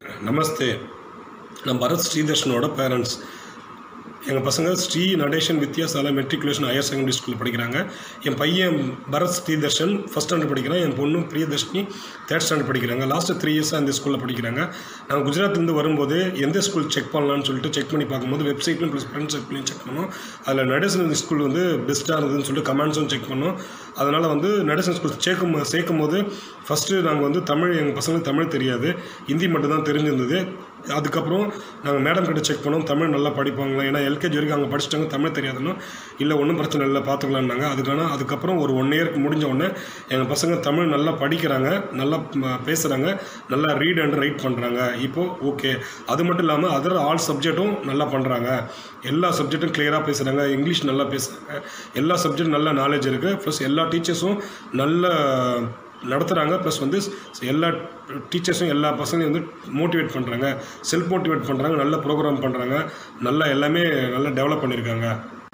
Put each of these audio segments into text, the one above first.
நமஸ்தே நான் பரத் ஸ்ரீதர்ஷனோட பேரண்ட்ஸ் எங்கள் பசங்க Sri Nadeshan Vidyasala matriculation higher secondary ஸ்கூலில் படிக்கிறாங்க என் பையன் பரத் ஸ்ரீதர்ஷன் ஃபஸ்ட் ஸ்டாண்டர்ட் படிக்கிறான் என் பொண்ணு பிரியதர்ஷினி தேர்ட் ஸ்டாண்டர்ட் படிக்கிறாங்க லாஸ்ட்டு த்ரீ இயர்ஸாக இந்த ஸ்கூலில் படிக்கிறாங்க நாங்கள் குஜராத்லேருந்து வரும்போது எந்த ஸ்கூல் செக் பண்ணலான்னு சொல்லிட்டு செக் பண்ணி பார்க்கும்போது வெப்சைட்லையும் ப்ளஸ் ஃப்ரெண்ட்ஸ் சர்க்கிளையும் செக் பண்ணோம் அதில் நடேசன் ஸ்கூல் வந்து பெஸ்ட்டாக இருந்ததுன்னு சொல்லிட்டு கமெண்ட்ஸும் செக் பண்ணோம் அதனால் வந்து நடேசன் ஸ்கூல் சேர்க்கும் சேர்க்கும் போது ஃபஸ்ட்டு நாங்கள் வந்து தமிழ் எங்கள் பசங்களுக்கு தமிழ் தெரியாது ஹிந்தி மட்டும்தான் தெரிஞ்சிருந்தது அதுக்கப்புறம் நாங்கள் மேடம் கிட்ட செக் பண்ணோம் தமிழ் நல்லா படிப்பாங்களா ஏன்னா எல்கேஜி வரைக்கும் அங்கே படிச்சிட்டாங்க தமிழ் தெரியாதுன்னா இல்லை ஒன்றும் பிரச்சனை இல்லை பார்த்துக்கலான்னாங்க அதுக்கான அதுக்கப்புறம் ஒரு ஒன் இயருக்கு முடிஞ்ச உடனே எங்கள் பசங்க தமிழ் நல்லா படிக்கிறாங்க நல்லா பேசுகிறாங்க நல்லா ரீட் அண்ட் ரைட் பண்ணுறாங்க இப்போது ஓகே அது மட்டும் இல்லாமல் அதர் ஆல் சப்ஜெக்ட்டும் நல்லா பண்ணுறாங்க எல்லா சப்ஜெக்ட்டும் கிளியராக பேசுகிறாங்க இங்கிலீஷ் நல்லா பேசுகிறாங்க எல்லா சப்ஜெக்டும் நல்ல நாலேஜ் இருக்குது ப்ளஸ் எல்லா டீச்சர்ஸும் நல்ல நடத்துகிறாங்க ப்ளஸ் வந்து எல்லா டீச்சர்ஸும் எல்லா பசங்களையும் வந்து மோட்டிவேட் பண்ணுறாங்க செல்ஃப் மோட்டிவேட் பண்ணுறாங்க நல்ல ப்ரோக்ராம் பண்ணுறாங்க நல்லா எல்லாமே நல்லா டெவலப் பண்ணியிருக்காங்க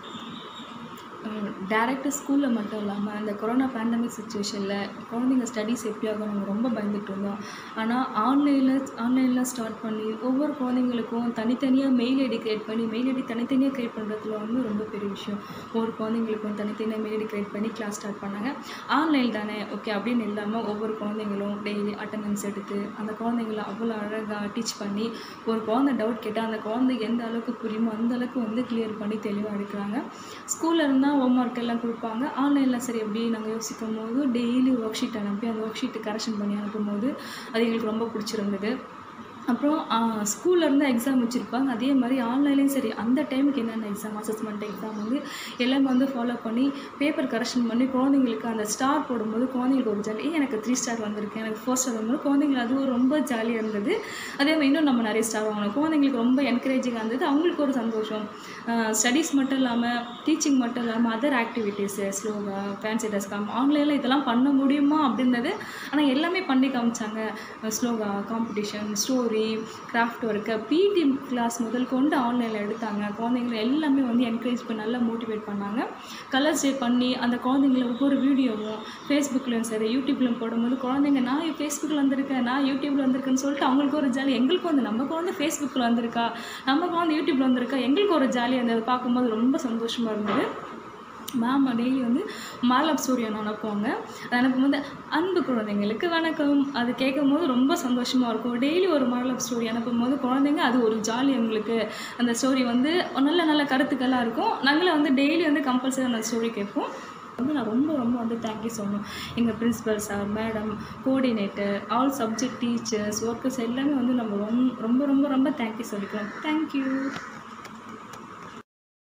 டேரெக்டாக ஸ்கூலில் மட்டும் இல்லாமல் அந்த கொரோனா பேண்டமிக் சுச்சுவேஷனில் குழந்தைங்க ஸ்டடீஸ் எப்படி ஆகும் நம்ம ரொம்ப பயந்துட்டு இருந்தோம் ஆனால் ஆன்லைனில் ஆன்லைனில் ஸ்டார்ட் பண்ணி ஒவ்வொரு குழந்தைங்களுக்கும் தனித்தனியாக மெயில் ஐடி க்ரியேட் பண்ணி மெயில் ஐடி தனித்தனியாக க்ரியேட் பண்ணுறதுல வந்து ரொம்ப பெரிய விஷயம் ஒவ்வொரு குழந்தைங்களுக்கும் தனித்தனியாக மெயில் ஐடி க்ரியேட் பண்ணி கிளாஸ் ஸ்டார்ட் பண்ணாங்க ஆன்லைன் தானே ஓகே அப்படின்னு இல்லாமல் ஒவ்வொரு குழந்தைங்களும் டெய்லி அட்டண்டன்ஸ் எடுத்து அந்த குழந்தைங்கள அவ்வளோ அழகாக டீச் பண்ணி ஒரு குழந்தை டவுட் கேட்டால் அந்த குழந்தைக்கு எந்த அளவுக்கு புரியுமோ அந்த அளவுக்கு வந்து கிளியர் பண்ணி தெளிவாக எடுக்கிறாங்க ஸ்கூலில் இருந்தால் ஹோம் ஒர்க் எல்லாம் கொடுப்பாங்க ஆன்லைனில் சரி எப்படி நாங்கள் யோசிக்கும் போது டெய்லி ஒர்க் ஷீட் அனுப்பி அந்த ஒர்க் ஷீட்டு கரெக்ஷன் பண்ணி அனுப்பும்போது அது எங்களுக்கு ரொம்ப பிடிச்சிருந்தது அப்புறம் ஸ்கூலில் இருந்து எக்ஸாம் வச்சுருப்பாங்க அதே மாதிரி ஆன்லைன்லேயும் சரி அந்த டைமுக்கு என்னென்ன எக்ஸாம் அசஸ்மெண்ட் எக்ஸாம் வந்து எல்லாமே வந்து ஃபாலோ பண்ணி பேப்பர் கரெக்ஷன் பண்ணி குழந்தைங்களுக்கு அந்த ஸ்டார் போடும்போது குழந்தைங்களுக்கு ஒரு ஜாலி எனக்கு த்ரீ ஸ்டார் வந்திருக்கு எனக்கு ஃபோர் ஸ்டார் வரும்போது குழந்தைங்களுக்கு அதுவும் ரொம்ப ஜாலியாக இருந்தது அதே மாதிரி இன்னும் நம்ம நிறைய ஸ்டார் வாங்கணும் குழந்தைங்களுக்கு ரொம்ப என்கரேஜிங்காக இருந்தது அவங்களுக்கு ஒரு சந்தோஷம் ஸ்டடீஸ் மட்டும் இல்லாமல் டீச்சிங் மட்டும் இல்லாமல் அதர் ஆக்டிவிட்டீஸு ஸ்லோகா ஃபேன்சி ட்ரெஸ் காம் ஆன்லைனில் இதெல்லாம் பண்ண முடியுமா அப்படின்றது ஆனால் எல்லாமே பண்ணி காமிச்சாங்க ஸ்லோகா competition story craft work PT class முதல் கொண்டு ஆன்லைனில் எடுத்தாங்க குழந்தைங்களை எல்லாமே வந்து என்கரேஜ் பண்ணி நல்லா மோட்டிவேட் பண்ணாங்க கலர்ஸ் டே பண்ணி அந்த குழந்தைங்கள ஒவ்வொரு வீடியோவும் ஃபேஸ்புக்லேயும் சரி யூடியூப்லையும் போடும்போது குழந்தைங்க நான் ஃபேஸ்புக்கில் வந்திருக்கேன் நான் யூடியூப்பில் வந்திருக்கேன்னு சொல்லிட்டு அவங்களுக்கு ஒரு ஜாலி எங்களுக்கு வந்து நம்ம குழந்தை ஃபேஸ்புக்கில் வந்திருக்கா நம்ம குழந்தை யூடியூப்பில் வந்திருக்கா எங்களுக்கு ஒரு ஜாலியாக இருந்தது பார்க்கும்போது ரொம்ப சந்தோஷமாக இருந்தது மேம் டெய்லி வந்து மாலப் சூரியன் அனுப்புவாங்க அது அனுப்பும்போது அன்பு குழந்தைங்களுக்கு வணக்கம் அது கேட்கும் போது ரொம்ப சந்தோஷமாக இருக்கும் டெய்லி ஒரு மாலப் ஸ்டோரி அனுப்பும்போது குழந்தைங்க அது ஒரு ஜாலி எங்களுக்கு அந்த ஸ்டோரி வந்து நல்ல நல்ல கருத்துக்கள்லாம் இருக்கும் நாங்களும் வந்து டெய்லி வந்து கம்பல்சரி அந்த ஸ்டோரி கேட்போம் வந்து நான் ரொம்ப ரொம்ப வந்து தேங்க்யூ சொல்லணும் எங்கள் principal sir madam coordinator all subject teachers workers எல்லாமே வந்து நம்ம ரொம்ப ரொம்ப ரொம்ப ரொம்ப தேங்க்யூ சொல்லிக்கிறோம் தேங்க்யூ